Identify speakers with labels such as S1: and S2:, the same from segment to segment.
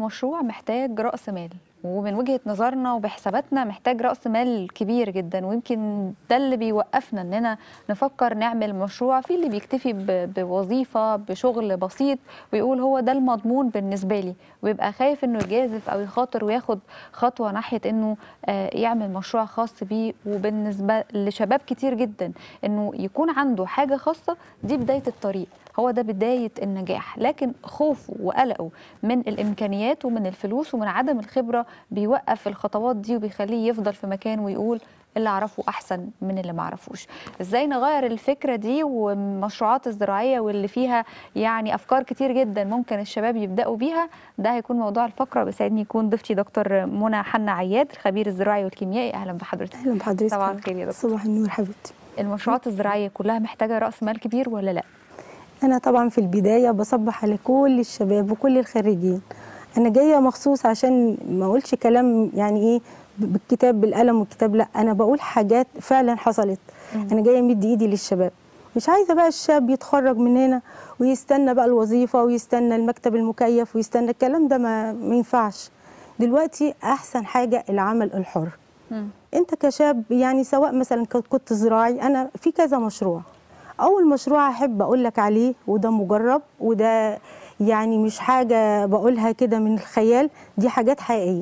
S1: مشروع محتاج راس مال ومن وجهه نظرنا وبحساباتنا محتاج راس مال كبير جدا ويمكن ده اللي بيوقفنا اننا نفكر نعمل مشروع في اللي بيكتفي ب- بوظيفه بشغل بسيط ويقول هو ده المضمون بالنسبه لي ويبقى خايف انه يجازف او يخاطر وياخد خطوه ناحيه انه آه، يعمل مشروع خاص بيه وبالنسبه لشباب كتير جدا انه يكون عنده حاجه خاصه دي بدايه الطريق هو ده بدايه النجاح لكن خوفه وقلقه من الامكانيات ومن الفلوس ومن عدم الخبره بيوقف الخطوات دي وبيخليه يفضل في مكان ويقول اللي اعرفه احسن من اللي ما اعرفوش ازاي نغير الفكره دي والمشروعات الزراعيه واللي فيها يعني افكار كتير جدا ممكن الشباب يبداوا بيها ده هيكون موضوع الفقره بيسعدني يكون ضيفتي دكتور منى حنا عياد الخبير الزراعي والكيميائي اهلا بحضرتك
S2: اهلا بحضرتك
S1: صباح الخير يا دكتور
S2: صباح النور حبيبتي
S1: المشروعات الزراعيه كلها محتاجه راس مال كبير ولا لا
S2: انا طبعا في البدايه بصبح على كل الشباب وكل الخريجين انا جايه مخصوص عشان ما اقولش كلام يعني ايه ب- بالكتاب بالقلم والكتاب لا انا بقول حاجات فعلا حصلت انا جايه مدي ايدي للشباب مش عايزه بقى الشاب يتخرج من هنا ويستنى بقى الوظيفه ويستنى المكتب المكيف ويستنى الكلام ده ما, ما ينفعش دلوقتي احسن حاجه العمل الحر انت كشاب يعني سواء مثلا ك- كنت زراعي انا في كذا مشروع اول مشروع احب اقول لك عليه وده مجرب وده يعني مش حاجه بقولها كده من الخيال دي حاجات حقيقيه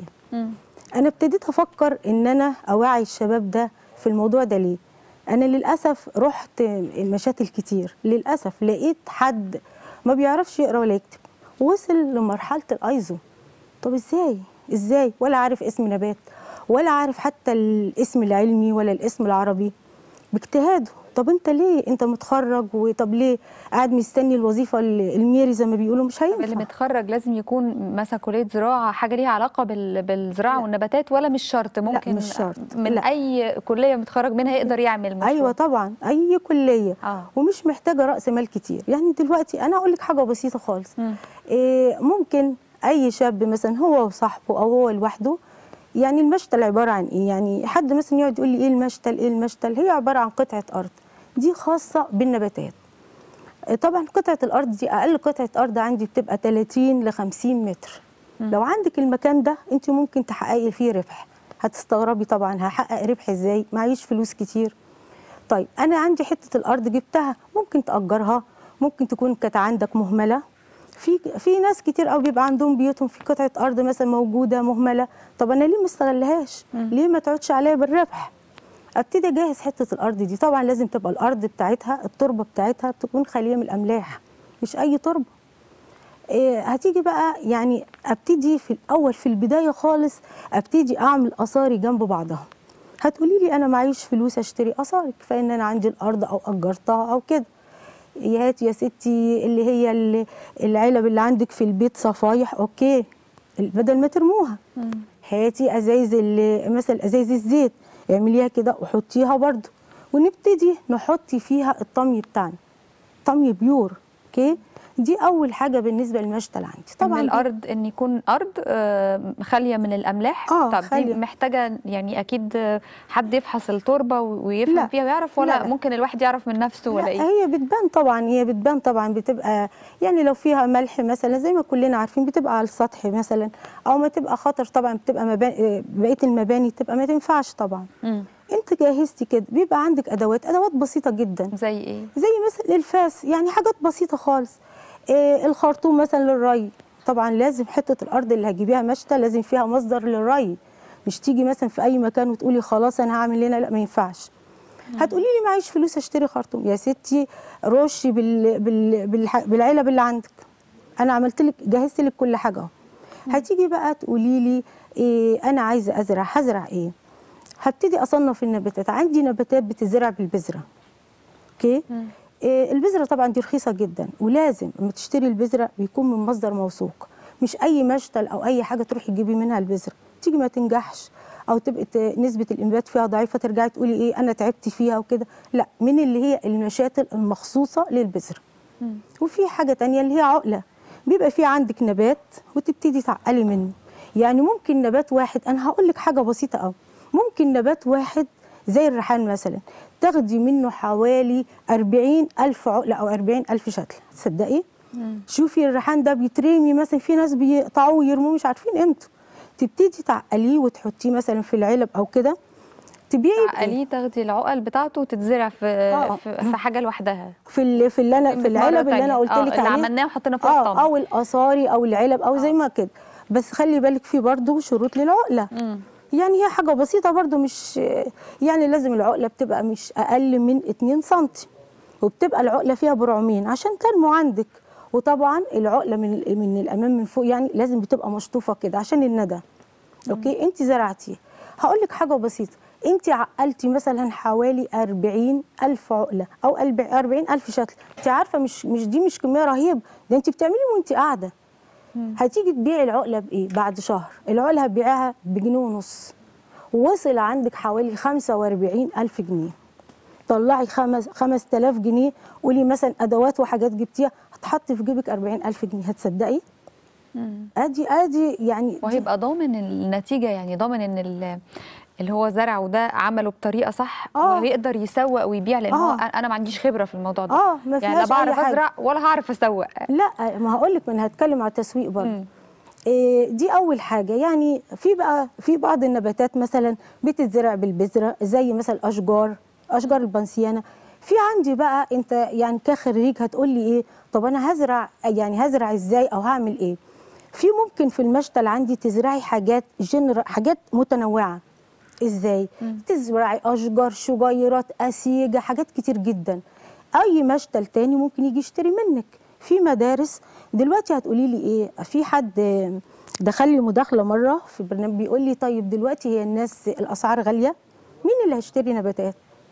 S2: انا ابتديت افكر ان انا اوعي الشباب ده في الموضوع ده ليه انا للاسف رحت مشاتل كتير للاسف لقيت حد ما بيعرفش يقرا ولا يكتب وصل لمرحله الايزو طب ازاي ازاي ولا عارف اسم نبات ولا عارف حتى الاسم العلمي ولا الاسم العربي باجتهاده طب انت ليه انت متخرج وطب ليه قاعد مستني الوظيفه الميري زي ما بيقولوا مش
S1: طب اللي
S2: هينفع
S1: متخرج لازم يكون مثلا كليه زراعه حاجه ليها علاقه بال- بالزراعه
S2: لا.
S1: والنباتات ولا مش شرط ممكن
S2: مش شرط.
S1: من
S2: لا.
S1: اي كليه متخرج منها يقدر يعمل مشروع
S2: ايوه طبعا اي كليه
S1: اه
S2: ومش محتاجه راس مال كتير يعني دلوقتي انا اقول لك حاجه بسيطه خالص
S1: مم.
S2: إيه ممكن اي شاب مثلا هو وصاحبه او هو لوحده يعني المشتل عباره عن ايه يعني حد مثلا يقعد يقول لي ايه المشتل ايه المشتل هي عباره عن قطعه ارض دي خاصه بالنباتات إيه طبعا قطعه الارض دي اقل قطعه ارض عندي بتبقى 30 ل 50 متر لو عندك المكان ده انت ممكن تحققي فيه ربح هتستغربي طبعا هحقق ربح ازاي معيش فلوس كتير طيب انا عندي حته الارض جبتها ممكن تاجرها ممكن تكون كانت عندك مهمله في في ناس كتير قوي بيبقى عندهم بيوتهم في قطعه ارض مثلا موجوده مهمله طب انا ليه ما استغلهاش ليه ما تعودش عليا بالربح ابتدي اجهز حته الارض دي طبعا لازم تبقى الارض بتاعتها التربه بتاعتها تكون خاليه من الاملاح مش اي تربه إيه هتيجي بقى يعني ابتدي في الاول في البدايه خالص ابتدي اعمل اصاري جنب بعضها هتقولي لي انا معيش فلوس اشتري اصاري كفايه ان انا عندي الارض او اجرتها او كده يا هات يا ستي اللي هي ال- العلب اللي عندك في البيت صفايح اوكي بدل ما ترموها هاتي ازايز ال- مثلا ازايز الزيت اعمليها كده وحطيها برضو ونبتدي نحط فيها الطمي بتاعنا طمي بيور اوكي دي اول حاجه بالنسبه للمشتل عندي
S1: طبعا
S2: طبعا دي-
S1: الارض ان يكون ارض آه، خاليه من الاملاح
S2: آه،
S1: طب دي
S2: خالية.
S1: محتاجه يعني اكيد آه، حد يفحص التربه ويفهم
S2: لا.
S1: فيها ويعرف ولا
S2: لا، لا.
S1: ممكن الواحد يعرف من نفسه ولا
S2: لا
S1: ايه
S2: هي بتبان طبعا هي بتبان طبعا بتبقى يعني لو فيها ملح مثلا زي ما كلنا عارفين بتبقى على السطح مثلا او ما تبقى خطر طبعا بتبقى مباني بقيه المباني تبقى ما تنفعش طبعا
S1: مم.
S2: انت جهزتي كده بيبقى عندك ادوات ادوات بسيطه جدا
S1: زي ايه
S2: زي مثلا الفاس يعني حاجات بسيطه خالص إيه الخرطوم مثلا للري طبعا لازم حته الارض اللي هتجيبيها مشتى لازم فيها مصدر للري مش تيجي مثلا في اي مكان وتقولي خلاص انا هعمل هنا لا ما ينفعش هتقولي لي معيش فلوس اشتري خرطوم يا ستي رشي بال... بال... بالح... بالعلب اللي عندك انا عملت لك جهزت لك كل حاجه اهو هتيجي بقى تقولي لي إيه انا عايزه ازرع هزرع ايه هبتدي اصنف النباتات عندي نباتات بتزرع بالبذره اوكي إيه البذره طبعا دي رخيصه جدا ولازم لما تشتري البذره بيكون من مصدر موثوق مش اي مشتل او اي حاجه تروحي تجيبي منها البذره تيجي ما تنجحش او تبقى ت- نسبه الانبات فيها ضعيفه ترجعي تقولي ايه انا تعبت فيها وكده لا من اللي هي المشاتل المخصوصه للبذره وفي حاجه تانية اللي هي عقله بيبقى في عندك نبات وتبتدي تعقلي منه يعني ممكن نبات واحد انا هقول لك حاجه بسيطه قوي ممكن نبات واحد زي الريحان مثلا تاخدي منه حوالي 40 ألف عقلة أو 40 ألف شتلة تصدقي؟ شوفي الريحان ده بيترمي مثلا في ناس بيقطعوه ويرموه مش عارفين قيمته تبتدي تعقليه وتحطيه مثلا في العلب او كده تبيعي بإيه؟
S1: تعقليه تاخدي العقل بتاعته وتتزرع في
S2: آه.
S1: في, في حاجه لوحدها
S2: في ال- في اللي انا في
S1: مرة
S2: العلب اللي انا
S1: تانية.
S2: قلت
S1: آه،
S2: لك
S1: اللي
S2: عليه
S1: عملناه وحطينا فيها الطعم.
S2: اه او الاصاري او العلب او زي ما كده بس خلي بالك في برضه شروط للعقله
S1: مم.
S2: يعني هي حاجه بسيطه برضه مش يعني لازم العقله بتبقى مش اقل من 2 سم وبتبقى العقله فيها برعمين عشان تنمو عندك وطبعا العقله من من الامام من فوق يعني لازم بتبقى مشطوفه كده عشان الندى اوكي انت زرعتي هقول لك حاجه بسيطه انت عقلتي مثلا حوالي 40 الف عقله او 40 الف شتل انت عارفه مش مش دي مش كميه رهيبه ده انت بتعملي وانت قاعده هتيجي تبيعي العقله بايه بعد شهر العقله هتبيعها بجنيه ونص وصل عندك حوالي 45 الف جنيه طلعي خمس 5000 جنيه قولي مثلا ادوات وحاجات جبتيها هتحطي في جيبك 40 الف جنيه هتصدقي
S1: مم.
S2: ادي ادي يعني
S1: وهيبقى ضامن النتيجه يعني ضامن ان ال- اللي هو زرعه ده عمله بطريقه صح
S2: آه.
S1: ويقدر يسوق ويبيع لان هو
S2: آه.
S1: انا ما عنديش خبره في الموضوع ده
S2: اه ما
S1: يعني لا
S2: فيهاش أي
S1: بعرف
S2: حاجة.
S1: ازرع ولا هعرف اسوق
S2: لا ما هقول لك ما انا هتكلم على التسويق برضه
S1: مم.
S2: إيه دي اول حاجه يعني في بقى في بعض النباتات مثلا بتتزرع بالبذره زي مثلا الاشجار اشجار البنسيانه في عندي بقى انت يعني كخريج هتقول لي ايه طب انا هزرع يعني هزرع ازاي او هعمل ايه في ممكن في المشتل عندي تزرعي حاجات جنر حاجات متنوعه ازاي تزرعي اشجار شجيرات اسيجه حاجات كتير جدا اي مشتل تاني ممكن يجي يشتري منك في مدارس دلوقتي هتقولي لي ايه في حد دخل لي مداخله مره في البرنامج بيقول لي طيب دلوقتي هي الناس الاسعار غاليه مين اللي هيشتري نباتات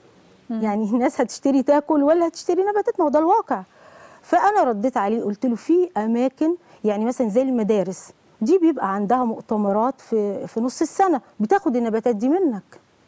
S2: يعني الناس هتشتري تاكل ولا هتشتري نباتات ما هو ده الواقع فانا رديت عليه قلت له في اماكن يعني مثلا زي المدارس دي بيبقى عندها مؤتمرات في في نص السنه بتاخد النباتات دي منك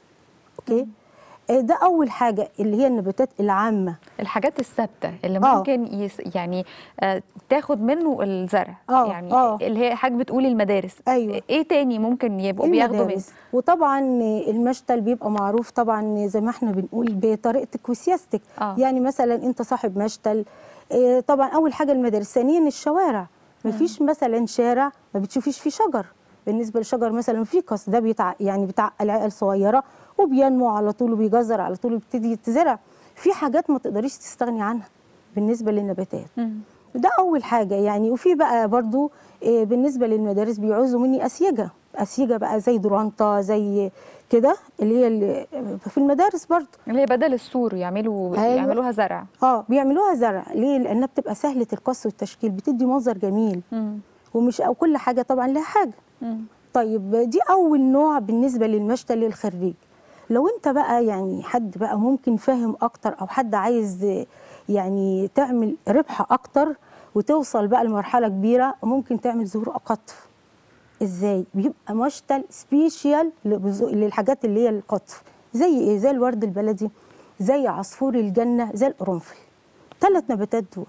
S2: اوكي آه، ده اول حاجه اللي هي النباتات العامه
S1: الحاجات الثابته اللي
S2: آه.
S1: ممكن يس يعني آه، تاخد منه الزرع
S2: آه،
S1: يعني
S2: آه.
S1: اللي هي حاجه بتقولي المدارس
S2: أيوة.
S1: ايه تاني ممكن يبقوا بياخدوا منه
S2: المدارس وطبعا المشتل بيبقى معروف طبعا زي ما احنا بنقول بطريقتك وسياستك
S1: آه.
S2: يعني مثلا انت صاحب مشتل آه، طبعا اول حاجه المدارس ثانيا الشوارع مفيش مثلا شارع ما بتشوفيش فيه شجر بالنسبه للشجر مثلا فيكس ده بيتع... يعني بتعقل عقل صغيره وبينمو على طول وبيجزر على طول وبيبتدي يتزرع في حاجات ما تقدريش تستغني عنها بالنسبه للنباتات
S1: مم.
S2: ده اول حاجه يعني وفي بقى برضو آه، بالنسبه للمدارس بيعوزوا مني اسيجه اسيجه بقى زي درانتا زي كده اللي هي اللي في المدارس برضو
S1: اللي هي بدل السور يعملوا
S2: أيوة.
S1: يعملوها زرع
S2: اه بيعملوها زرع ليه لانها بتبقى سهله القص والتشكيل بتدي منظر جميل
S1: مم.
S2: ومش او كل حاجه طبعا لها حاجه
S1: مم.
S2: طيب دي اول نوع بالنسبه للمشتل للخريج لو انت بقى يعني حد بقى ممكن فاهم اكتر او حد عايز يعني تعمل ربح اكتر وتوصل بقى لمرحله كبيره ممكن تعمل زهور قطف ازاي بيبقى مشتل سبيشال لبذو- للحاجات اللي هي القطف زي ايه زي الورد البلدي زي عصفور الجنه زي القرنفل ثلاث نباتات دول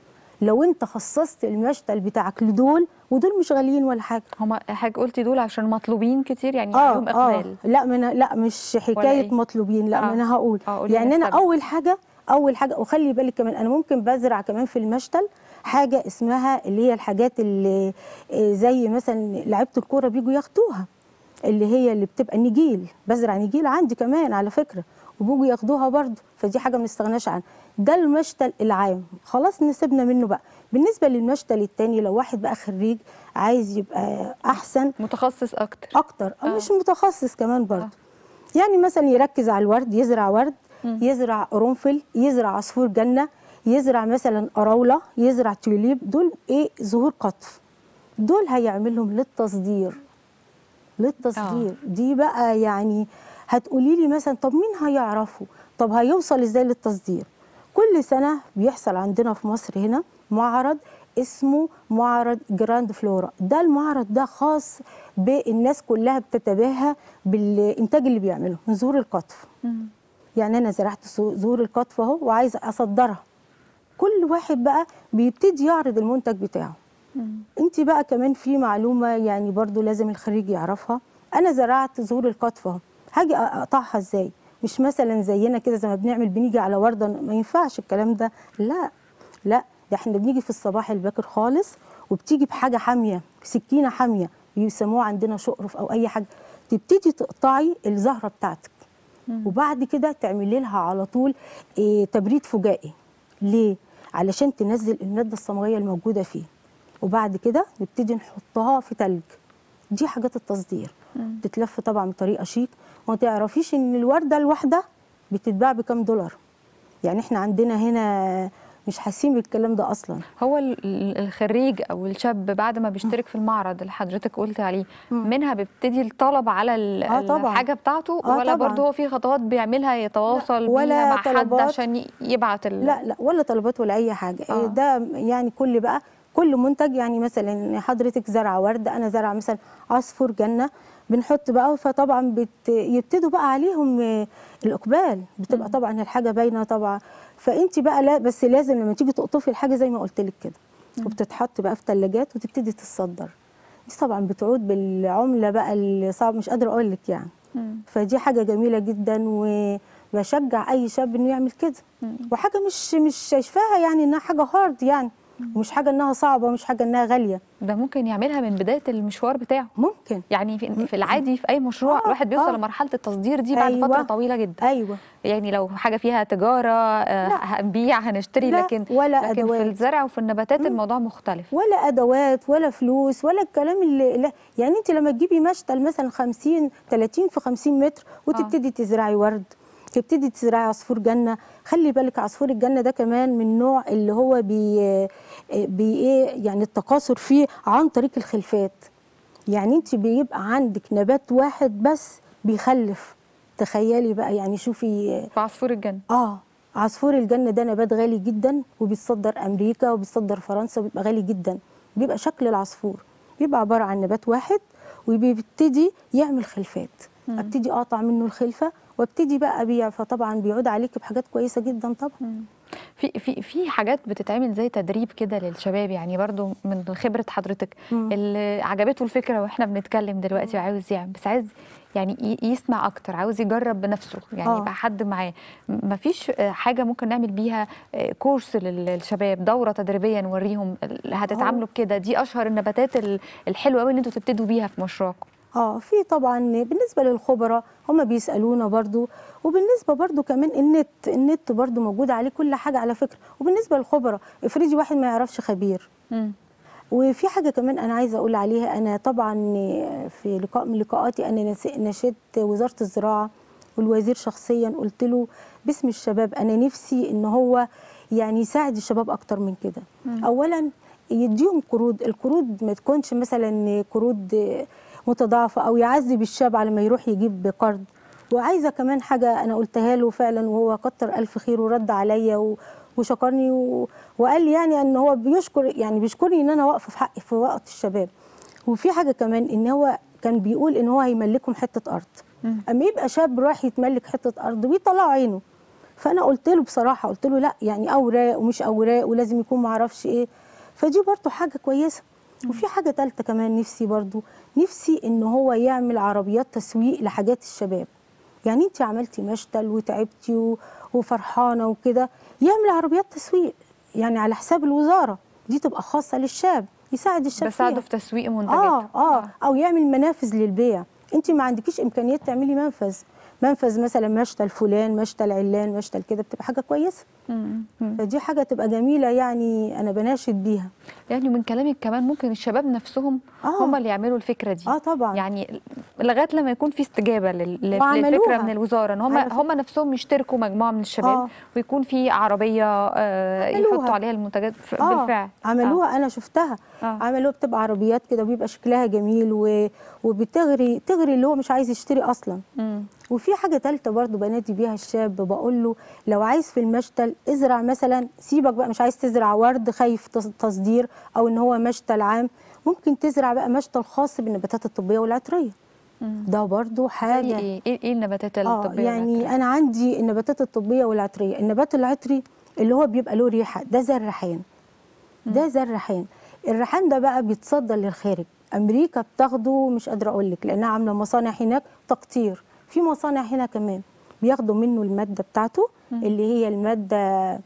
S2: لو انت خصصت المشتل بتاعك لدول ودول مش غاليين ولا حاجه
S1: هما حاجه قلتي دول عشان مطلوبين كتير يعني عليهم اقبال
S2: لا ما أنا لا مش حكايه
S1: إيه؟
S2: مطلوبين لا
S1: آه.
S2: ما انا هقول
S1: آه، قولي
S2: يعني
S1: لنا
S2: انا
S1: السبب.
S2: اول حاجه اول حاجه وخلي بالك كمان انا ممكن بزرع كمان في المشتل حاجه اسمها اللي هي الحاجات اللي آه، زي مثلا لعيبه الكوره بيجوا ياخدوها اللي هي اللي بتبقى نجيل بزرع نجيل عندي كمان على فكره وبيجوا ياخدوها برضه فدي حاجه ما نستغناش عنها ده المشتل العام خلاص نسيبنا منه بقى بالنسبه للمشتل التاني لو واحد بقى خريج عايز يبقى احسن
S1: متخصص اكتر
S2: اكتر او
S1: آه.
S2: مش متخصص كمان برضه يعني مثلا يركز على الورد يزرع ورد يزرع قرنفل يزرع عصفور جنه يزرع مثلا قراوله يزرع توليب دول ايه زهور قطف دول هيعملهم للتصدير للتصدير دي بقى يعني هتقولي لي مثلا طب مين هيعرفه طب هيوصل ازاي للتصدير كل سنه بيحصل عندنا في مصر هنا معرض اسمه معرض جراند فلورا ده المعرض ده خاص بالناس كلها بتتباهى بالانتاج اللي بيعمله من زهور القطف
S1: مم.
S2: يعني انا زرعت زو- زهور القطف اهو وعايزه اصدرها كل واحد بقى بيبتدي يعرض المنتج بتاعه
S1: مم.
S2: انت بقى كمان في معلومه يعني برضو لازم الخريج يعرفها انا زرعت زهور القطف اهو هاجي اقطعها ازاي مش مثلا زينا كده زي ما بنعمل بنيجي على ورده ما ينفعش الكلام ده لا لا ده احنا بنيجي في الصباح الباكر خالص وبتيجي بحاجه حاميه سكينه حاميه بيسموها عندنا شقرف او اي حاجه تبتدي تقطعي الزهره بتاعتك وبعد كده تعملي لها على طول إيه تبريد فجائي ليه علشان تنزل الماده الصمغيه الموجوده فيه وبعد كده نبتدي نحطها في تلج دي حاجات التصدير تتلف طبعا بطريقه شيك وما تعرفيش ان الورده الواحده بتتباع بكام دولار يعني احنا عندنا هنا مش حاسين بالكلام ده اصلا
S1: هو ال- ال- الخريج او الشاب بعد ما بيشترك في المعرض اللي حضرتك قلت عليه منها بيبتدي الطلب على ال-
S2: آه طبعاً.
S1: الحاجه بتاعته
S2: آه
S1: ولا
S2: طبعاً.
S1: برضه هو في خطوات بيعملها يتواصل
S2: ولا
S1: بيها مع حد
S2: طلبات.
S1: عشان ي- يبعت ال...
S2: لا لا ولا طلبات ولا اي حاجه
S1: آه.
S2: آه. ده يعني كل بقى كل منتج يعني مثلا حضرتك زرعه ورد انا زرعه مثلا عصفور جنه بنحط بقى فطبعا بت يبتدوا بقى عليهم آه، الاقبال بتبقى طبعا الحاجه باينه طبعا فانت بقى لا بس لازم لما تيجي تقطفي الحاجه زي ما قلت لك كده وبتتحط بقى في ثلاجات وتبتدي تتصدر دي طبعا بتعود بالعمله بقى اللي صعب مش قادره اقول لك يعني
S1: مم.
S2: فدي حاجه جميله جدا وبشجع اي شاب انه يعمل كده وحاجه مش مش شايفاها يعني انها حاجه هارد يعني ومش حاجه انها صعبه مش حاجه انها غاليه
S1: ده ممكن يعملها من بدايه المشوار بتاعه
S2: ممكن
S1: يعني في, في العادي في اي مشروع
S2: آه،
S1: الواحد بيوصل
S2: آه.
S1: لمرحله التصدير دي بعد
S2: أيوة.
S1: فتره طويله جدا
S2: ايوه
S1: يعني لو حاجه فيها تجاره آه،
S2: لا.
S1: هنبيع هنشتري
S2: لا،
S1: لكن
S2: ولا
S1: لكن في
S2: أدوات.
S1: الزرع وفي النباتات الموضوع مختلف
S2: ولا ادوات ولا فلوس ولا الكلام اللي لا يعني انت لما تجيبي مشتل مثلا 50 30 في 50 متر وتبتدي تزرعي ورد تبتدي تزرعي عصفور جنه خلي بالك عصفور الجنه ده كمان من نوع اللي هو بي بي ايه يعني التكاثر فيه عن طريق الخلفات يعني انت بيبقى عندك نبات واحد بس بيخلف تخيلي بقى يعني شوفي
S1: في عصفور الجنه
S2: اه عصفور الجنة ده نبات غالي جدا وبيتصدر أمريكا وبيتصدر فرنسا وبيبقى غالي جدا بيبقى شكل العصفور بيبقى عبارة عن نبات واحد وبيبتدي يعمل خلفات ابتدي اقطع منه الخلفه وابتدي بقى ابيع فطبعا بيعود عليك بحاجات كويسه جدا طبعا
S1: في في في حاجات بتتعمل زي تدريب كده للشباب يعني برضو من خبره حضرتك
S2: مم.
S1: اللي عجبته الفكره واحنا بنتكلم دلوقتي وعاوز يعمل بس عايز يعني ي- يسمع اكتر عاوز يجرب بنفسه يعني
S2: آه.
S1: يبقى حد معاه ما فيش حاجه ممكن نعمل بيها آه، كورس لل- للشباب دوره تدريبيه نوريهم ال- هتتعاملوا بكده دي اشهر النباتات ال- الحلوه قوي اللي انتوا تبتدوا بيها في مشروعكم
S2: اه في طبعا بالنسبه للخبراء هم بيسالونا برضو وبالنسبه برضو كمان النت النت برضو موجود عليه كل حاجه على فكره وبالنسبه للخبراء افرضي واحد ما يعرفش خبير
S1: مم.
S2: وفي حاجه كمان انا عايزه اقول عليها انا طبعا في لقاء من لقاءاتي انا نس- ناشدت وزاره الزراعه والوزير شخصيا قلت له باسم الشباب انا نفسي ان هو يعني يساعد الشباب اكتر من كده اولا يديهم قروض القروض ما تكونش مثلا قروض متضاعفه او يعذب الشاب على ما يروح يجيب قرض وعايزه كمان حاجه انا قلتها له فعلا وهو كتر الف خير ورد عليا و وشكرني و... وقال لي يعني ان هو بيشكر يعني بيشكرني ان انا واقفه في حقي في وقت الشباب وفي حاجه كمان ان هو كان بيقول ان هو هيملكهم حته ارض اما يبقى شاب راح يتملك حته ارض بيطلع عينه فانا قلت له بصراحه قلت له لا يعني اوراق ومش اوراق ولازم يكون ما اعرفش ايه فدي برضو حاجه كويسه وفي حاجه ثالثه كمان نفسي برضو نفسي ان هو يعمل عربيات تسويق لحاجات الشباب يعني انت عملتي مشتل وتعبتي و- وفرحانه وكده يعمل عربيات تسويق يعني على حساب الوزاره دي تبقى خاصه للشاب يساعد الشاب
S1: بساعده
S2: فيها.
S1: في تسويق منتجاته
S2: اه اه او يعمل منافذ للبيع انت ما عندكيش امكانيات تعملي منفذ منفذ مثلا مشتل فلان مشتل علان مشتل كده بتبقى حاجه كويسه
S1: مم. مم.
S2: فدي حاجه تبقى جميله يعني انا بناشد بيها
S1: يعني من كلامك كمان ممكن الشباب نفسهم
S2: آه.
S1: هم اللي يعملوا الفكره دي
S2: اه طبعا
S1: يعني لغايه لما يكون في استجابه لل- لل-
S2: وعملوها.
S1: للفكره من الوزاره ان هم
S2: على فكرة.
S1: هم نفسهم يشتركوا مجموعه من الشباب
S2: آه.
S1: ويكون في عربيه آه،
S2: عملوها.
S1: يحطوا عليها المنتجات ف-
S2: آه
S1: بالفعل
S2: عملوها انا شفتها
S1: آه.
S2: عملوها بتبقى عربيات كده وبيبقى شكلها جميل و... وبتغري تغري اللي هو مش عايز يشتري اصلا
S1: مم.
S2: وفي حاجه ثالثه برضو بنادي بيها الشاب بقول له لو عايز في المشتل ازرع مثلا سيبك بقى مش عايز تزرع ورد خايف تص- تصدير او ان هو مشتل عام ممكن تزرع بقى مشتل خاص بالنباتات الطبيه والعطريه
S1: مم.
S2: ده برضو
S1: زي
S2: حاجه
S1: ايه ايه إيه النباتات
S2: اه
S1: الطبيه
S2: يعني
S1: والعطرية؟
S2: انا عندي النباتات الطبيه والعطريه النبات العطري اللي هو بيبقى له ريحه ده زي الريحان ده زي الريحان الريحان ده بقى بيتصدر للخارج امريكا بتاخده مش قادره اقول لك لانها عامله مصانع هناك تقطير في مصانع هنا كمان بياخدوا منه الماده بتاعته اللي هي الماده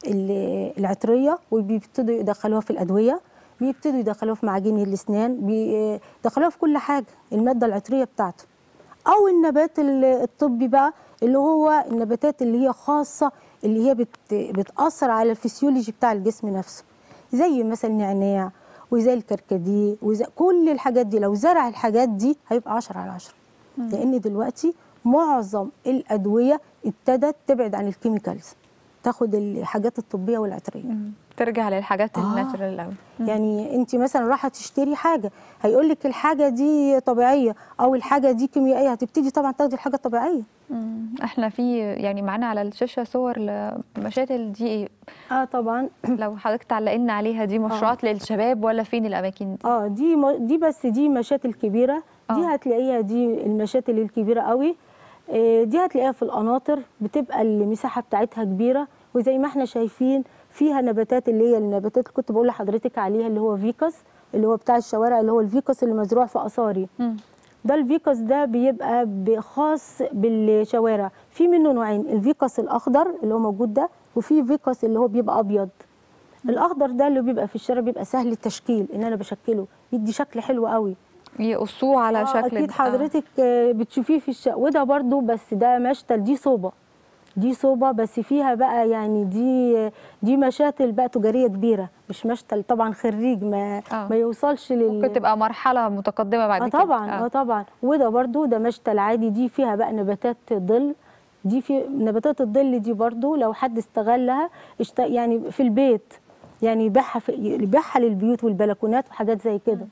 S2: ال- العطريه وبيبتدوا يدخلوها في الادويه بيبتدوا يدخلوها في معاجين الاسنان بيدخلوها في كل حاجه الماده العطريه بتاعته او النبات ال- الطبي بقى اللي هو النباتات اللي هي خاصه اللي هي بت بتاثر على الفسيولوجي بتاع الجسم نفسه زي مثلا النعناع وزي الكركديه وزي كل الحاجات دي لو زرع الحاجات دي هيبقى 10 على 10 لان دلوقتي معظم الادويه ابتدت تبعد عن الكيميكالز تاخد الحاجات الطبيه والعطريه
S1: مم. ترجع للحاجات
S2: آه.
S1: الناتشرال الاول
S2: يعني انت مثلا رايحه تشتري حاجه هيقول لك الحاجه دي طبيعيه او الحاجه دي كيميائيه هتبتدي طبعا تاخدي الحاجه الطبيعيه
S1: مم. احنا في يعني معانا على الشاشه صور لمشاتل دي إيه؟
S2: اه طبعا
S1: لو حضرتك تعلقي لنا عليها دي مشروعات للشباب ولا فين الاماكن دي
S2: اه دي م- دي بس دي مشاتل كبيره دي
S1: آه.
S2: هتلاقيها دي المشاتل الكبيره قوي آه، دي هتلاقيها في القناطر بتبقى المساحه بتاعتها كبيره وزي ما احنا شايفين فيها نباتات اللي هي النباتات اللي كنت بقول لحضرتك عليها اللي هو فيكس اللي هو بتاع الشوارع اللي هو الفيكس اللي مزروع في اثاري
S1: مم.
S2: ده الفيكس ده بيبقى ب- خاص بالشوارع في منه نوعين الفيكس الاخضر اللي هو موجود ده وفي فيكس اللي هو بيبقى ابيض الاخضر ده اللي بيبقى في الشارع بيبقى سهل التشكيل ان انا بشكله يدي شكل حلو قوي
S1: يقصوه على
S2: آه
S1: شكل
S2: اكيد
S1: آه.
S2: حضرتك آه، بتشوفيه في الشقه وده برضو بس ده مشتل دي صوبه دي صوبه بس فيها بقى يعني دي دي مشاتل بقى تجاريه كبيره مش مشتل طبعا خريج ما
S1: آه.
S2: ما يوصلش لل
S1: ممكن تبقى مرحله متقدمه بعد
S2: اه
S1: كده
S2: طبعا اه طبعا وده برضو ده مشتل عادي دي فيها بقى نباتات ظل دي في نباتات الظل دي برضو لو حد استغلها اشت... يعني في البيت يعني يبيعها في... يبيعها للبيوت والبلكونات وحاجات زي كده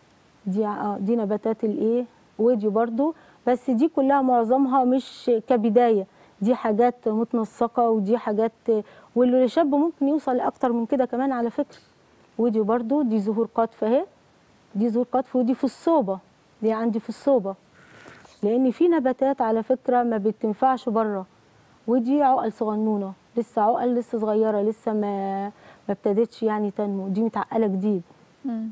S2: دي اه دي نباتات الايه ودي برضو بس دي كلها معظمها مش كبدايه دي حاجات متنسقه ودي حاجات والشاب ممكن يوصل لاكتر من كده كمان على فكره ودي برضو دي زهور قطف اهي دي زهور قطف ودي في الصوبه دي عندي في الصوبه لان في نباتات على فكره ما بتنفعش بره ودي عقل صغنونه لسه عقل لسه صغيره لسه ما ما ابتدتش يعني تنمو دي متعقله جديد
S1: مم.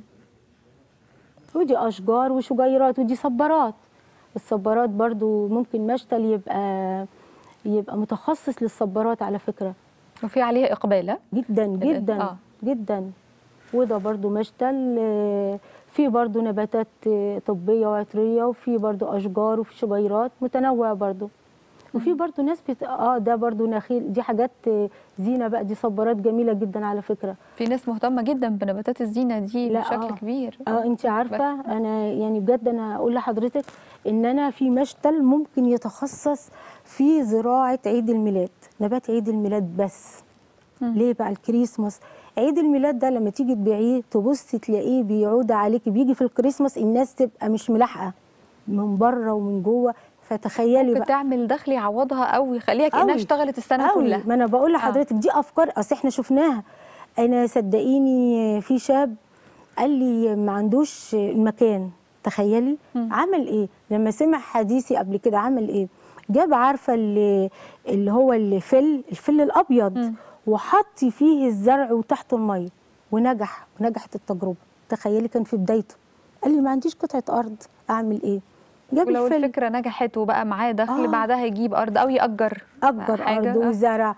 S2: ودي اشجار وشجيرات ودي صبارات الصبارات برضو ممكن مشتل يبقى يبقى متخصص للصبارات على فكره
S1: وفي عليها اقبال ها؟
S2: جدا جدا
S1: آه.
S2: جدا وده برضو مشتل آه، في برضو نباتات آه، طبيه وعطريه وفي برضو اشجار وفي شجيرات متنوع برضو وفي برضو ناس بت... اه ده برضو نخيل دي حاجات آه، زينه بقى دي صبارات جميله جدا على فكره
S1: في ناس مهتمه جدا بنباتات الزينه دي
S2: لا،
S1: بشكل
S2: آه.
S1: كبير
S2: اه انت عارفه انا يعني بجد انا اقول لحضرتك ان انا في مشتل ممكن يتخصص في زراعه عيد الميلاد نبات عيد الميلاد بس
S1: مم.
S2: ليه بقى الكريسماس عيد الميلاد ده لما تيجي تبيعيه تبصي تلاقيه بيعود عليكي بيجي في الكريسماس الناس تبقى مش ملاحقه من بره ومن جوه فتخيلي
S1: ممكن
S2: بقى
S1: تعمل دخل يعوضها او يخليها كانها
S2: أوي.
S1: اشتغلت السنه
S2: قوي
S1: كلها
S2: ما انا بقول لحضرتك دي افكار اصل احنا شفناها انا صدقيني في شاب قال لي ما عندوش المكان تخيلي
S1: مم.
S2: عمل ايه لما سمع حديثي قبل كده عمل ايه جاب عارفه اللي, اللي هو الفل الفل الابيض
S1: مم.
S2: وحط فيه الزرع وتحته الميه ونجح ونجحت التجربه تخيلي كان في بدايته قال لي ما عنديش قطعه ارض اعمل ايه جاب
S1: ولو
S2: الفل
S1: الفكره نجحت وبقى معاه دخل
S2: آه.
S1: بعدها يجيب ارض او ياجر
S2: اكبر
S1: حاجة.
S2: ارض
S1: آه.
S2: وزرع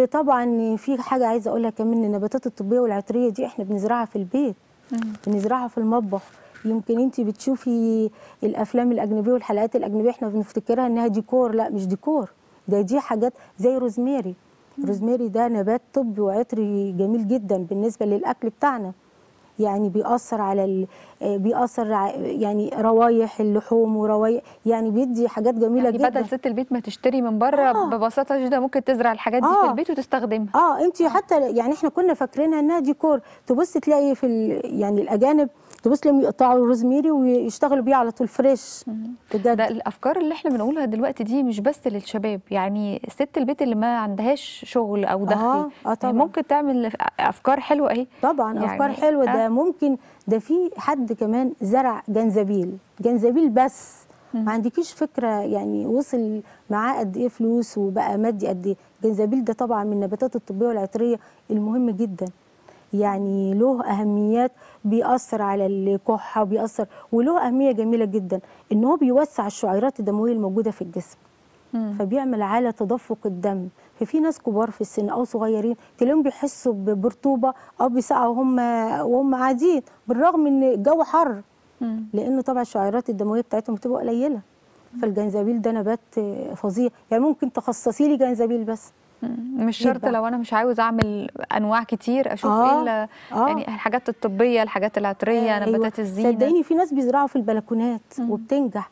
S2: وطبعا في حاجه عايزه اقولها كمان النباتات الطبيه والعطريه دي احنا بنزرعها في البيت
S1: مم.
S2: بنزرعها في المطبخ يمكن انت بتشوفي الافلام الاجنبيه والحلقات الاجنبيه احنا بنفتكرها انها ديكور لا مش ديكور ده دي حاجات زي روزماري روزماري ده نبات طبي وعطري جميل جدا بالنسبه للاكل بتاعنا يعني بيأثر على ال... آه، بيأثر ع- يعني روايح اللحوم وروايح يعني بيدي حاجات جميله
S1: يعني
S2: جدا
S1: بدل ست البيت ما تشتري من بره
S2: آه.
S1: ببساطه جدا ممكن تزرع الحاجات دي في
S2: آه.
S1: البيت وتستخدمها
S2: اه انت حتى يعني احنا كنا فاكرينها انها ديكور تبص تلاقي في ال... يعني الاجانب تبص لهم يقطعوا الروزميري ويشتغلوا بيه على طول فريش بجد
S1: ده الافكار اللي احنا بنقولها دلوقتي دي مش بس للشباب يعني ست البيت اللي ما عندهاش شغل او دخل
S2: آه، آه
S1: يعني
S2: طبعاً.
S1: ممكن تعمل افكار حلوه اهي
S2: طبعا
S1: يعني-
S2: افكار حلوه ده
S1: آه.
S2: ممكن ده في حد كمان زرع جنزبيل جنزبيل بس ما عندكيش فكره يعني وصل معاه قد ايه فلوس وبقى مادي قد ايه الجنزبيل ده طبعا من النباتات الطبيه والعطريه المهمه جدا يعني له اهميات بيأثر على الكحه بيأثر وله اهميه جميله جدا ان هو بيوسع الشعيرات الدمويه الموجوده في الجسم
S1: مم.
S2: فبيعمل على تدفق الدم ففي ناس كبار في السن او صغيرين تلاقيهم بيحسوا ب- برطوبه او بسقعه وهم وهم قاعدين بالرغم ان الجو حر
S1: مم.
S2: لان طبعا الشعيرات الدمويه بتاعتهم بتبقى قليله فالجنزبيل ده نبات فظيع يعني ممكن تخصصي لي جنزبيل بس
S1: مم. مش شرط
S2: يتباع.
S1: لو انا مش عاوز اعمل انواع كتير اشوف
S2: آه،
S1: ايه ال-
S2: آه.
S1: يعني الحاجات الطبيه الحاجات العطريه نباتات الزينه
S2: صدقيني في ناس بيزرعوا في البلكونات
S1: مم.
S2: وبتنجح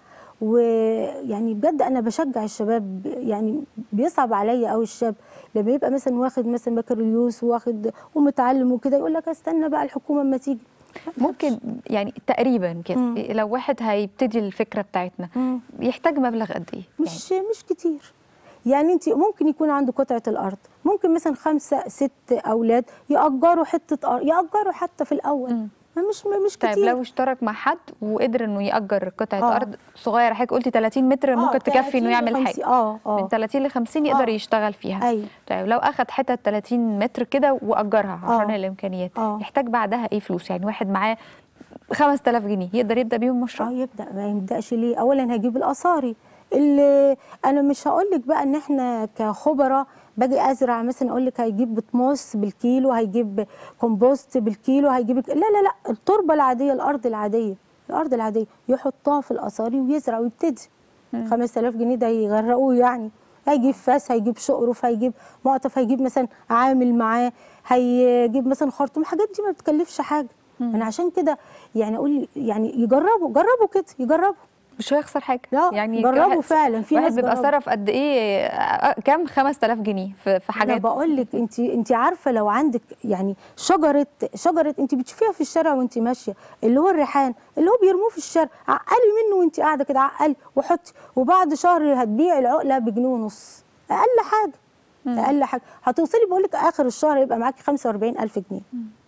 S2: ويعني بجد انا بشجع الشباب يعني بيصعب عليا قوي الشاب لما يبقى مثلا واخد مثلا بكالوريوس واخد ومتعلم وكده يقول لك استنى بقى الحكومه اما تيجي
S1: ممكن يعني تقريبا كده
S2: مم.
S1: لو واحد هيبتدي الفكره بتاعتنا
S2: مم.
S1: يحتاج مبلغ قد ايه
S2: مش مش كتير يعني انت ممكن يكون عنده قطعه الارض ممكن مثلا خمسه ست اولاد ياجروا حته ارض ياجروا حتى في الاول
S1: مم.
S2: ما مش مش
S1: طيب
S2: كتير
S1: لو اشترك مع حد وقدر انه يأجر قطعه
S2: آه.
S1: ارض صغيره حضرتك قلتي 30 متر
S2: آه،
S1: ممكن تكفي
S2: 30
S1: انه يعمل
S2: 50
S1: حاجه
S2: اه
S1: من
S2: اه
S1: 30 ل 50 يقدر
S2: آه.
S1: يشتغل فيها
S2: ايوه
S1: طيب لو اخد حته 30 متر كده واجرها عشان
S2: آه.
S1: الامكانيات
S2: آه.
S1: يحتاج بعدها ايه فلوس يعني واحد معاه 5000 جنيه يقدر يبدا بيهم مشروع
S2: اه يبدا ما يبداش ليه اولا هجيب الاصاري اللي انا مش هقول لك بقى ان احنا كخبراء باجي ازرع مثلا اقول لك هيجيب بطموس بالكيلو هيجيب كومبوست بالكيلو هيجيب لا لا لا التربه العاديه الارض العاديه الارض العاديه يحطها في الاصاري ويزرع ويبتدي 5000 جنيه ده يغرقوه يعني هيجيب فاس هيجيب شقرف هيجيب معطف هيجيب مثلا عامل معاه هيجيب مثلا خرطوم الحاجات دي ما بتكلفش حاجه انا عشان كده يعني اقول يعني يجربوا جربوا كده يجربوا
S1: مش هيخسر حاجه
S2: لا، جربوا
S1: واحد-
S2: فعلا، في
S1: واحد
S2: ناس
S1: بيبقى
S2: جربوا.
S1: صرف قد ايه آه، كام 5000 جنيه في في
S2: انا
S1: حاجات
S2: بقول لك انت انت عارفه لو عندك يعني شجره شجره انت بتشوفيها في الشارع وانت ماشيه اللي هو الريحان اللي هو بيرموه في الشارع عقلي منه وانت قاعده كده عقلي وحطي وبعد شهر هتبيع العقله بجنيه ونص اقل حاجه اقل حاجه هتوصلي بقول لك اخر الشهر يبقى معاكي 45000 جنيه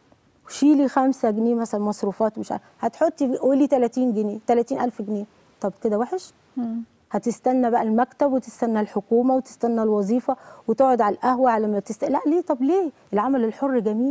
S2: وشيلي 5 جنيه مثلا مصروفات مش عارفه هتحطي قولي 30 جنيه 30000 جنيه طب كده وحش
S1: مم.
S2: هتستنى بقى المكتب وتستنى الحكومه وتستنى الوظيفه وتقعد على القهوه على ما تست... لا ليه طب ليه العمل الحر جميل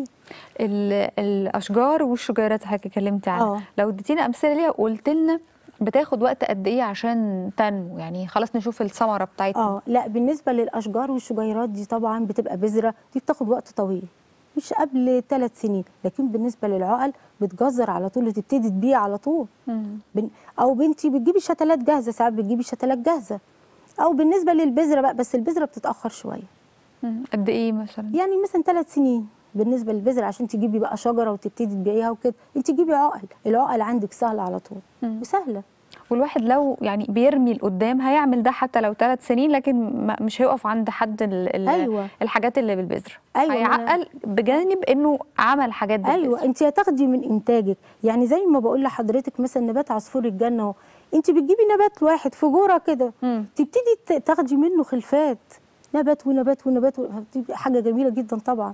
S1: ال- الاشجار والشجيرات اللي حضرتك اتكلمتي عنها
S2: آه.
S1: لو اديتينا امثله ليها وقلت لنا بتاخد وقت قد ايه عشان تنمو يعني خلاص نشوف الثمره بتاعتها
S2: اه لا بالنسبه للاشجار والشجيرات دي طبعا بتبقى بذره دي بتاخد وقت طويل مش قبل ثلاث سنين لكن بالنسبه للعقل بتجزر على طول وتبتدي تبيع على طول
S1: مم.
S2: بن او بنتي بتجيبي شتلات جاهزه ساعات بتجيبي شتلات جاهزه او بالنسبه للبذره بقى بس البذره بتتاخر شويه
S1: مم. قد ايه مثلا
S2: يعني مثلا ثلاث سنين بالنسبه للبذره عشان تجيبي بقى شجره وتبتدي تبيعيها وكده انت جيبي عقل العقل عندك سهله على طول
S1: مم.
S2: وسهله
S1: والواحد لو يعني بيرمي لقدام هيعمل ده حتى لو ثلاث سنين لكن ما مش هيقف عند حد ال ال
S2: أيوة.
S1: الحاجات اللي بالبذر
S2: أيوة، ما أنا-
S1: هيعقل بجانب انه عمل حاجات بالبذر
S2: ايوه انت هتاخدي من انتاجك يعني زي ما بقول لحضرتك مثلا نبات عصفور الجنه اهو انت بتجيبي نبات واحد في جوره كده
S1: مم.
S2: تبتدي ت- تاخدي منه خلفات نبات ونبات ونبات و- بتبقى حاجه جميله جدا طبعا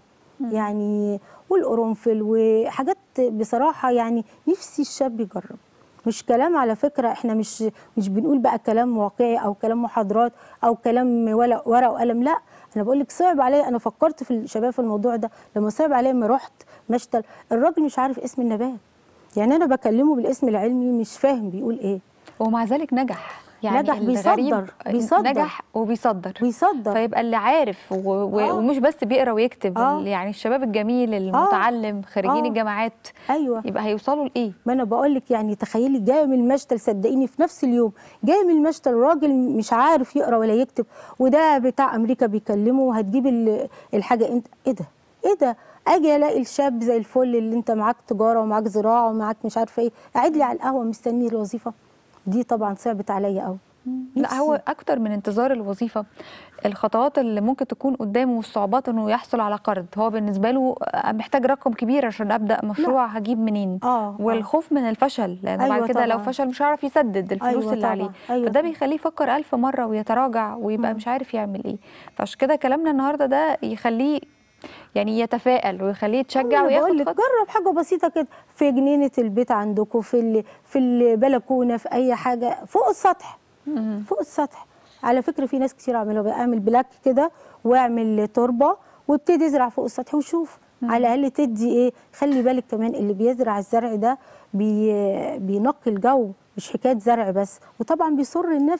S2: يعني والقرنفل وحاجات بصراحه يعني نفسي الشاب يجرب مش كلام على فكره احنا مش مش بنقول بقى كلام واقعي او كلام محاضرات او كلام ورق ورق وقلم لا انا بقول لك صعب عليا انا فكرت في الشباب في الموضوع ده لما صعب عليا لما رحت مشتل الراجل مش عارف اسم النبات يعني انا بكلمه بالاسم العلمي مش فاهم بيقول ايه
S1: ومع ذلك نجح يعني
S2: نجح،
S1: الغريب
S2: بيصدر، بيصدر.
S1: نجح وبيصدر
S2: ويصدر
S1: فيبقى اللي عارف و... و...
S2: آه.
S1: ومش بس بيقرا ويكتب
S2: آه.
S1: ال- يعني الشباب الجميل المتعلم خريجين
S2: آه.
S1: الجامعات
S2: ايوه
S1: يبقى هيوصلوا لايه
S2: ما انا بقول لك يعني تخيلي جايه من المشتل صدقيني في نفس اليوم جايه من المشتل راجل مش عارف يقرا ولا يكتب وده بتاع امريكا بيكلمه وهتجيب ال- الحاجه انت ايه ده ايه ده اجي الاقي الشاب زي الفل اللي انت معاك تجاره ومعاك زراعه ومعاك مش عارفه ايه قاعد لي على القهوه مستني الوظيفه دي طبعا صعبت عليا قوي
S1: لا هو اكتر من انتظار الوظيفه الخطوات اللي ممكن تكون قدامه والصعوبات انه يحصل على قرض هو بالنسبه له محتاج رقم كبير عشان ابدا مشروع هجيب منين
S2: آه،
S1: والخوف من الفشل لان
S2: أيوة
S1: بعد كده لو
S2: طبعاً.
S1: فشل مش هيعرف يسدد الفلوس
S2: أيوة
S1: اللي
S2: طبعاً،
S1: عليه
S2: أيوة
S1: فده
S2: طبعاً.
S1: بيخليه يفكر ألف مره ويتراجع ويبقى مش عارف يعمل ايه فعشان كده كلامنا النهارده ده يخليه يعني يتفائل ويخليه يتشجع
S2: أنا بقول
S1: وياخد
S2: لك
S1: خطوة.
S2: جرب حاجه بسيطه كده في جنينه البيت عندكم في ال- في البلكونه في اي حاجه فوق السطح
S1: مم.
S2: فوق السطح على فكره في ناس كتير عملوا بقى اعمل بلاك كده واعمل تربه وابتدي ازرع فوق السطح وشوف على الاقل تدي ايه خلي بالك كمان اللي بيزرع الزرع ده بي بينقي الجو مش حكايه زرع بس وطبعا بيسر النفس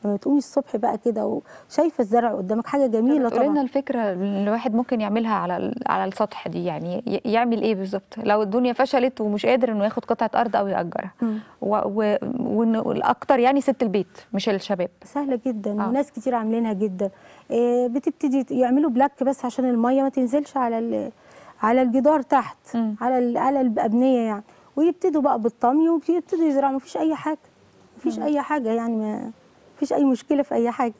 S2: لما تقومي الصبح بقى كده وشايفه الزرع قدامك حاجه جميله
S1: تقولي لنا
S2: طبعا
S1: الفكره اللي الواحد ممكن يعملها على ال- على السطح دي يعني ي- يعمل ايه بالظبط لو الدنيا فشلت ومش قادر انه ياخد قطعه ارض او ياجرها
S2: مم.
S1: و- و- وإن الاكتر يعني ست البيت مش الشباب
S2: سهله جدا
S1: آه.
S2: وناس كتير عاملينها جدا إيه بتبتدي يعملوا بلاك بس عشان الميه ما تنزلش على ال- على الجدار تحت
S1: مم.
S2: على ال- على الابنيه يعني ويبتدوا بقى بالطمي ويبتدوا يزرعوا مفيش اي حاجه مفيش اي حاجه يعني ما مفيش اي مشكله في اي حاجه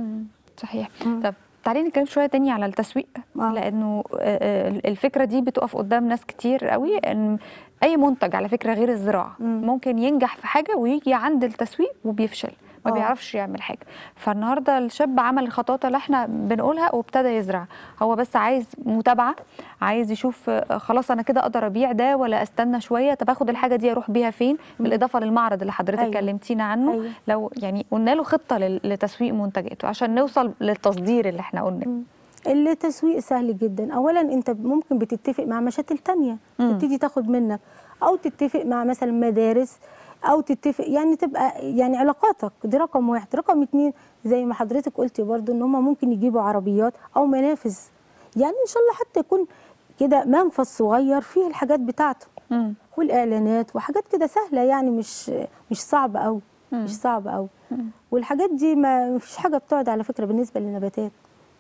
S1: صحيح
S2: مم.
S1: طب تعالي نتكلم شويه تاني على التسويق
S2: آه.
S1: لانه آه، آه، الفكره دي بتقف قدام ناس كتير قوي ان اي منتج على فكره غير الزراعه
S2: مم.
S1: ممكن ينجح في حاجه ويجي عند التسويق وبيفشل ما
S2: آه.
S1: بيعرفش يعمل حاجه فالنهارده الشاب عمل الخطوات اللي احنا بنقولها وابتدى يزرع هو بس عايز متابعه عايز يشوف آه، خلاص انا كده اقدر ابيع ده ولا استنى شويه طب اخد الحاجه دي اروح بيها فين بالاضافه للمعرض اللي حضرتك
S2: أيوة.
S1: كلمتينا عنه
S2: أيوة.
S1: لو يعني قلنا له خطه لل- لتسويق منتجاته عشان نوصل للتصدير اللي احنا قلنا
S2: التسويق سهل جدا اولا انت ممكن بتتفق مع مشاتل تانية
S1: مم.
S2: تبتدي تاخد منك او تتفق مع مثلا مدارس او تتفق يعني تبقى يعني علاقاتك دي رقم واحد رقم اتنين زي ما حضرتك قلتي برضو ان هم ممكن يجيبوا عربيات او منافذ يعني ان شاء الله حتى يكون كده منفذ صغير فيه الحاجات بتاعته
S1: مم.
S2: والاعلانات وحاجات كده سهله يعني مش مش صعبه قوي
S1: مم.
S2: مش صعبه قوي والحاجات دي ما فيش حاجه بتقعد على فكره بالنسبه للنباتات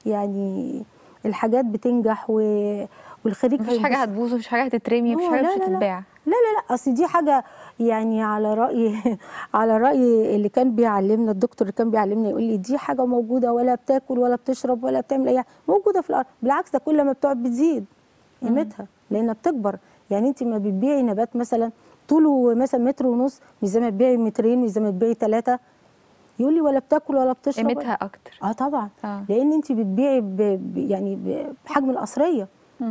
S2: يعني الحاجات بتنجح و... والخريج
S1: مفيش حاجه
S2: هينبسط.
S1: هتبوظ مفيش حاجه هتترمي مفيش
S2: آه،
S1: حاجه
S2: لا،
S1: مش
S2: لا، لا.
S1: هتتباع
S2: لا لا لا اصل دي حاجه يعني على راي على راي اللي كان بيعلمنا الدكتور اللي كان بيعلمنا يقول لي دي حاجه موجوده ولا بتاكل ولا بتشرب ولا بتعمل اي حاجه موجوده في الارض بالعكس ده كل ما بتقعد بتزيد قيمتها لانها بتكبر يعني انت ما بتبيعي نبات مثلا طوله مثلا متر ونص مش زي ما تبيعي مترين مش زي ما تبيعي ثلاثه يقول لي ولا بتاكل ولا بتشرب
S1: قيمتها اكتر
S2: اه طبعا
S1: آه.
S2: آه. لان انت بتبيعي ب... ب- يعني ب- بحجم القصريه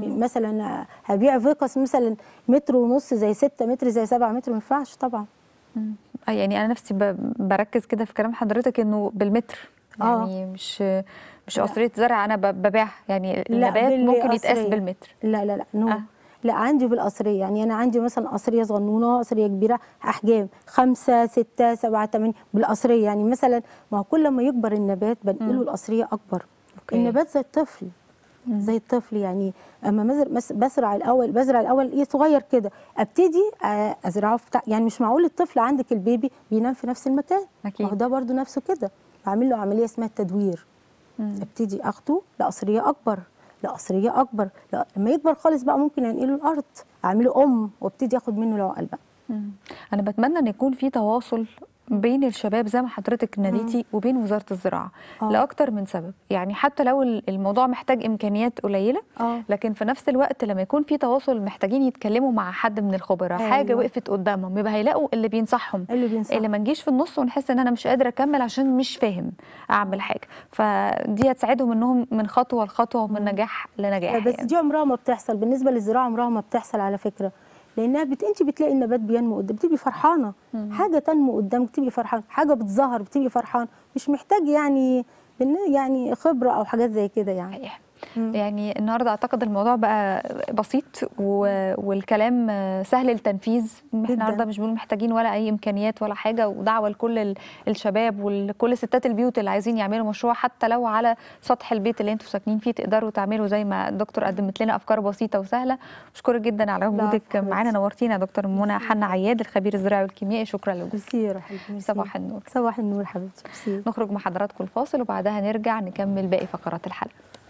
S2: مثلا هبيع فيقس مثلا متر ونص زي 6 متر زي 7 متر ما ينفعش طبعا
S1: مم. آه، يعني انا نفسي ب- بركز كده في كلام حضرتك انه بالمتر
S2: آه.
S1: يعني مش مش قصريه زرع انا ب- ببيعها يعني
S2: لا،
S1: النبات ممكن يتقاس
S2: بالقصرية.
S1: بالمتر
S2: لا لا لا نو
S1: آه.
S2: آه. لا عندي بالقصريه يعني انا عندي مثلا قصريه صغنونه قصريه كبيره احجام خمسة ستة سبعة ثمانية بالقصريه يعني مثلا ما هو كل ما يكبر النبات بنقله القصريه اكبر
S1: أوكي.
S2: النبات زي الطفل زي الطفل يعني اما مزر مس- بزرع الاول بزرع الاول ايه صغير كده ابتدي آه، ازرعه في تع- يعني مش معقول الطفل عندك البيبي بينام في نفس المكان
S1: أكيد.
S2: ما هو ده برضو نفسه كده بعمل له عمليه اسمها التدوير ابتدي اخده لقصريه اكبر لقصريه اكبر لا لما يكبر خالص بقى ممكن انقله الارض اعمله ام وابتدي اخد منه العقل بقى
S1: مم. انا بتمنى ان يكون في تواصل بين الشباب زي ما حضرتك ناديتي وبين وزاره الزراعه
S2: آه.
S1: لاكتر من سبب يعني حتى لو ال- الموضوع محتاج امكانيات قليله
S2: اه
S1: لكن في نفس الوقت لما يكون في تواصل محتاجين يتكلموا مع حد من الخبراء
S2: أيوة.
S1: حاجه وقفت قدامهم يبقى هيلاقوا اللي بينصحهم
S2: اللي بينصح
S1: اللي ما نجيش في النص ونحس ان انا مش قادره اكمل عشان مش فاهم اعمل حاجه فدي هتساعدهم انهم من خطوه لخطوه ومن نجاح لنجاح
S2: لا بس
S1: يعني.
S2: دي عمرها ما بتحصل بالنسبه للزراعه عمرها ما بتحصل على فكره لانها بت... انت بتلاقي النبات بينمو قدام بتبقي فرحانه حاجه تنمو قدامك بتبقي فرحانه حاجه بتظهر بتبقي فرحانه مش محتاج يعني بن- يعني خبره او حاجات زي كده يعني
S1: صحيح
S2: مم.
S1: يعني النهارده اعتقد الموضوع بقى بسيط و... والكلام سهل التنفيذ احنا النهارده مش بنقول محتاجين ولا اي امكانيات ولا حاجه ودعوه لكل ال- الشباب ولكل ستات البيوت اللي عايزين يعملوا مشروع حتى لو على سطح البيت اللي انتوا ساكنين فيه تقدروا تعملوا زي ما الدكتور قدمت لنا افكار بسيطه وسهله بشكرك جدا على وجودك
S2: حبيبتي.
S1: معانا نورتينا يا دكتور منى حنا عياد الخبير الزراعي والكيميائي شكرا لوجودك
S2: ميرسي يا حبيبتي ميرسي.
S1: صباح النور
S2: صباح النور حبيبتي ميرسي
S1: نخرج مع حضراتكم الفاصل وبعدها نرجع نكمل باقي فقرات الحلقه